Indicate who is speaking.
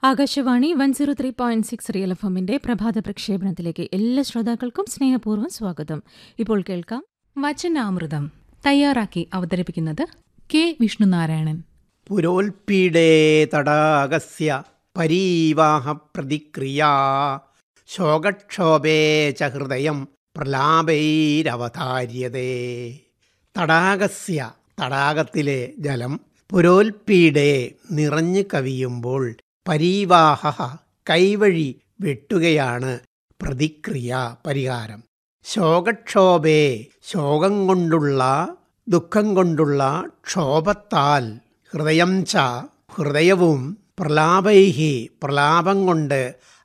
Speaker 1: Akashvani one zero three point six real F എമ്മിന്റെ പ്രഭാത പ്രക്ഷേപണത്തിലേക്ക് എല്ലാ ശ്രോതാക്കൾക്കും സ്നേഹപൂർവ്വം സ്വാഗതം ഇപ്പോൾ കേൾക്കാം
Speaker 2: വചനാമൃതം തയ്യാറാക്കി അവതരിപ്പിക്കുന്നത് കെ വിഷ്ണുനാരായണൻ
Speaker 3: പുരോൽപീഡേ തടാകസ്യ പരീവാഹ പ്രതിക്രിയാ ശോകക്ഷോഭേ ച ഹൃദയം പ്രലാപൈരവതാര്യതേ തടാകസ്യ തടാകത്തിലെ ജലം പുരോൽപീഡേ നിറഞ്ഞു കവിയുമ്പോൾ പരീവാഹ കൈവഴി വെട്ടുകയാണ് പ്രതിക്രിയ പരിഹാരം ശോകക്ഷോഭേ ശോകം കൊണ്ടുള്ള ദുഃഖം കൊണ്ടുള്ള ക്ഷോഭത്താൽ ഹൃദയം ച ഹൃദയവും പ്രലാപൈഹി പ്രലാപം കൊണ്ട്